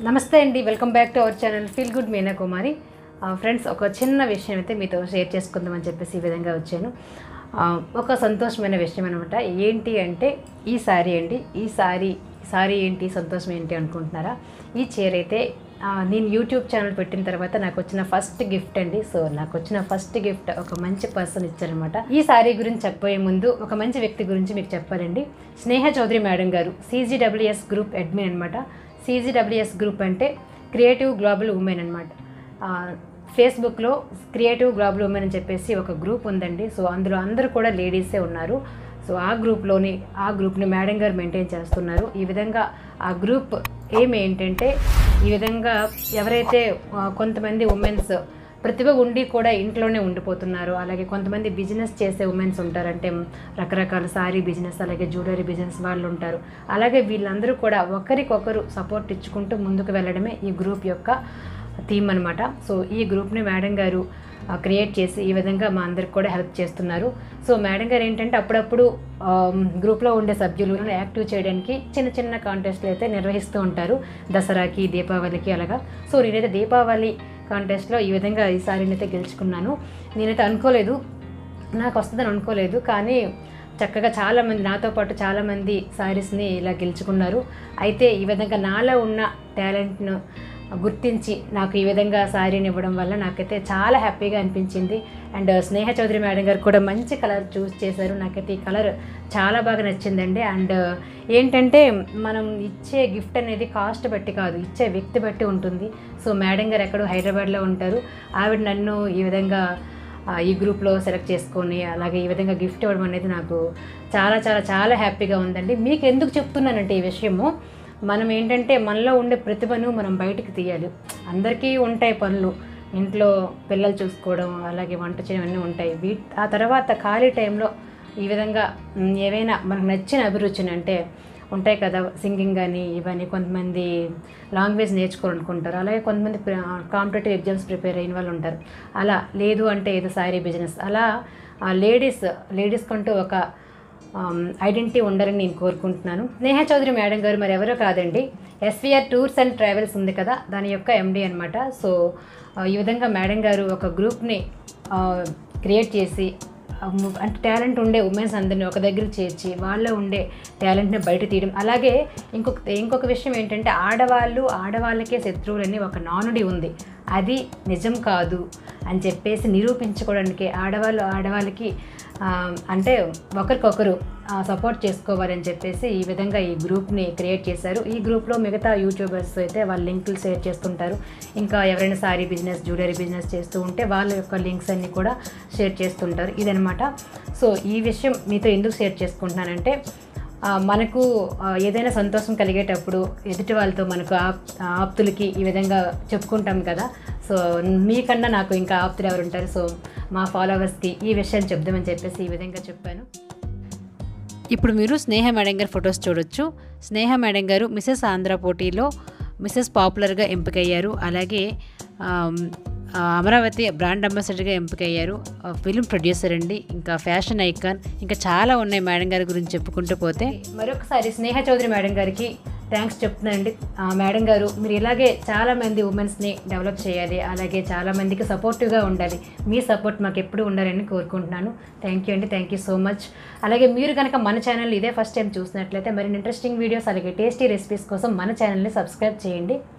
నమస్తే అండి welcome back to our channel feel good Meena Kumari friends ఒక చిన్న విషయం అయితే మీతో షేర్ చేసుకుందామని చెప్పేసి ఈ విధంగా వచ్చాను ఆ, ఒక సంతోషమైన విషయం అనమాట ఏంటి అంటే ఈ సారీ అండి ఈ సారీ సారీ ఏంటి సంతోషం ఏంటి అనుకుంటున్నారా ఈ చీర అయితే ఆ, నేను యూట్యూబ్ ఛానల్ పెట్టిన తర్వాత నాకు వచ్చిన ఫస్ట్ గిఫ్ట్ అండి సో నాకు వచ్చిన ఫస్ట్ గిఫ్ట్ ఒక మంచి పర్సన్ ఇచ్చారనమాట ఈ సారీ గురించి చెప్పబోయే ముందు ఒక మంచి వ్యక్తి గురించి మీకు చెప్పాలండి స్నేహ చౌదరి మేడం గారు సీజీడబ్ల్యూఎస్ గ్రూప్ అడ్మిన్ అనమాట సీజీడబ్ల్యూఎస్ గ్రూప్ అంటే క్రియేటివ్ గ్లోబల్ ఉమెన్ అనమాట ఫేస్బుక్లో క్రియేటివ్ గ్లోబల్ ఉమెన్ అని చెప్పేసి ఒక గ్రూప్ ఉందండి సో అందులో అందరూ కూడా లేడీసే ఉన్నారు సో ఆ గ్రూప్లోని ఆ గ్రూప్ని మేడం గారు మెయింటైన్ చేస్తున్నారు ఈ విధంగా ఆ గ్రూప్ ఏం ఏంటంటే ఈ విధంగా ఎవరైతే ఆ, కొంతమంది ఉమెన్స్ ప్రతిభ ఉండి కూడా ఇంట్లోనే ఉండిపోతున్నారు అలాగే కొంతమంది బిజినెస్ చేసే ఉమెన్స్ ఉంటారు అంటే రకరకాల సారీ బిజినెస్ అలాగే జ్యువెలరీ బిజినెస్ వాళ్ళు ఉంటారు అలాగే వీళ్ళందరూ కూడా ఒకరికొకరు సపోర్ట్ ఇచ్చుకుంటూ ముందుకు వెళ్ళడమే ఈ గ్రూప్ యొక్క థీమ్ అనమాట సో ఈ గ్రూప్ని మేడం గారు క్రియేట్ చేసి ఈ విధంగా మా అందరికి కూడా హెల్ప్ చేస్తున్నారు సో మేడం గారు ఏంటంటే అప్పుడప్పుడు గ్రూప్లో ఉండే సభ్యులు యాక్టివ్ చేయడానికి చిన్న చిన్న కాంటెస్ట్లు అయితే నిర్వహిస్తూ ఉంటారు దసరాకి దీపావళికి అలాగా సో నేనైతే దీపావళి కాంటెస్ట్లో ఈ విధంగా ఈ సారీని అయితే గెలుచుకున్నాను నేనైతే అనుకోలేదు నాకు వస్తుందని అనుకోలేదు కానీ చక్కగా చాలామంది నాతో పాటు చాలామంది సారీస్ని ఇలా గెలుచుకున్నారు అయితే ఈ విధంగా నాలో ఉన్న టాలెంట్ను గుర్తించి నాకు ఈ విధంగా శారీని ఇవ్వడం వల్ల నాకైతే చాలా హ్యాపీగా అనిపించింది అండ్ స్నేహ చౌదరి మేడం గారు కూడా మంచి కలర్ చూస్ చేశారు నాకైతే ఈ కలర్ చాలా బాగా నచ్చిందండి అండ్ ఏంటంటే మనం ఇచ్చే గిఫ్ట్ అనేది కాస్ట్ బట్టి కాదు ఇచ్చే వ్యక్తి బట్టి ఉంటుంది సో మేడం గారు ఎక్కడో హైదరాబాద్లో ఉంటారు ఆవిడ నన్ను ఈ విధంగా ఆ, ఈ గ్రూప్లో సెలెక్ట్ చేసుకొని అలాగే ఈ విధంగా గిఫ్ట్ ఇవ్వడం అనేది నాకు చాలా చాలా చాలా హ్యాపీగా ఉందండి మీకు ఎందుకు చెప్తున్నానంటే ఈ విషయము మనం ఏంటంటే మనలో ఉండే ప్రతిభను మనం బయటికి తీయాలి అందరికీ ఉంటాయి పనులు ఇంట్లో పిల్లలు చూసుకోవడం అలాగే వంట చేయడం అన్నీ ఉంటాయి వీ ఆ తర్వాత ఖాళీ టైంలో ఈ విధంగా మ్, ఏవైనా మనకు నచ్చిన అభిరుచిని అంటే ఉంటాయి కదా సింగింగ్ కానీ ఇవన్నీ కొంతమంది లాంగ్వేజ్ నేర్చుకోవాలనుకుంటారు అలాగే కొంతమంది కాంపిటేటివ్ ఎగ్జామ్స్ ప్రిపేర్ అయిన వాళ్ళు ఉంటారు అలా లేదు అంటే ఏదో సారీ బిజినెస్ అలా లేడీస్ లేడీస్ కంటూ ఒక ఐడెంటిటీ ఉండాలని నేను కోరుకుంటున్నాను స్నేహ చౌదరి మేడం గారు మరి ఎవరో కాదండి ఎస్విఆర్ టూర్స్ అండ్ ట్రావెల్స్ ఉంది కదా దాని యొక్క ఎండి అనమాట సో ఆ, ఈ విధంగా మేడం గారు ఒక గ్రూప్ని క్రియేట్ చేసి ఆ, ము- అంటే టాలెంట్ ఉండే ఉమెన్స్ అందరినీ ఒక దగ్గర చేర్చి వాళ్ళలో ఉండే టాలెంట్ని బయట తీయడం అలాగే ఇంకొక ఇంకొక విషయం ఏంటంటే ఆడవాళ్ళు ఆడవాళ్ళకే శత్రువులని ఒక నానుడి ఉంది అది నిజం కాదు అని చెప్పేసి నిరూపించుకోవడానికి ఆడవాళ్ళు ఆడవాళ్ళకి ఆ, అంటే ఒకరికొకరు సపోర్ట్ చేసుకోవాలని చెప్పేసి ఈ విధంగా ఈ గ్రూప్ని క్రియేట్ చేశారు ఈ గ్రూప్లో మిగతా యూట్యూబర్స్ అయితే వాళ్ళ లింకులు షేర్ చేస్తుంటారు ఇంకా ఎవరైనా సారీ బిజినెస్ జ్యువెలరీ బిజినెస్ చేస్తూ ఉంటే వాళ్ళ యొక్క లింక్స్ అన్నీ కూడా షేర్ చేస్తుంటారు ఇదనమాట సో ఈ విషయం మీతో ఎందుకు షేర్ చేసుకుంటున్నానంటే ఆ, మనకు ఆ, ఏదైనా సంతోషం కలిగేటప్పుడు ఎదుటి వాళ్ళతో మనకు ఆప్ ఆప్తులకి ఈ విధంగా చెప్పుకుంటాం కదా సో మీకన్నా నాకు ఇంకా ఆప్తులు ఎవరు ఉంటారు సో మా ఫాలోవర్స్కి ఈ విషయం చెప్దామని చెప్పేసి ఈ విధంగా చెప్పాను ఇప్పుడు మీరు స్నేహ మేడం గారి ఫొటోస్ చూడొచ్చు స్నేహ మేడం గారు మిసెస్ ఆంధ్ర పోటీలో మిసెస్ పాపులర్గా ఎంపికయ్యారు అలాగే ఆమ్, ఆ, అమరావతి బ్రాండ్ అంబాసిడర్గా ఎంపికయ్యారు ఆ, ఫిల్మ్ ప్రొడ్యూసర్ అండి ఇంకా ఫ్యాషన్ ఐకాన్ ఇంకా చాలా ఉన్నాయి మేడం గారి గురించి చెప్పుకుంటూ పోతే మరొకసారి స్నేహ చౌదరి మేడం గారికి థ్యాంక్స్ చెప్తున్నానండి ఆ, మేడం గారు మీరు ఇలాగే చాలామంది ఉమెన్స్ని డెవలప్ చేయాలి అలాగే చాలామందికి సపోర్టివ్గా ఉండాలి మీ సపోర్ట్ మాకు ఎప్పుడు ఉండాలని కోరుకుంటున్నాను థ్యాంక్ యూ అండి థ్యాంక్ యూ సో మచ్ అలాగే మీరు కనుక మన ఛానల్ ఇదే ఫస్ట్ టైం చూసినట్లయితే మరిన్ని ఇంట్రెస్టింగ్ వీడియోస్ అలాగే టేస్టీ రెసిపీస్ కోసం మన ఛానల్ని సబ్స్క్రైబ్ చేయండి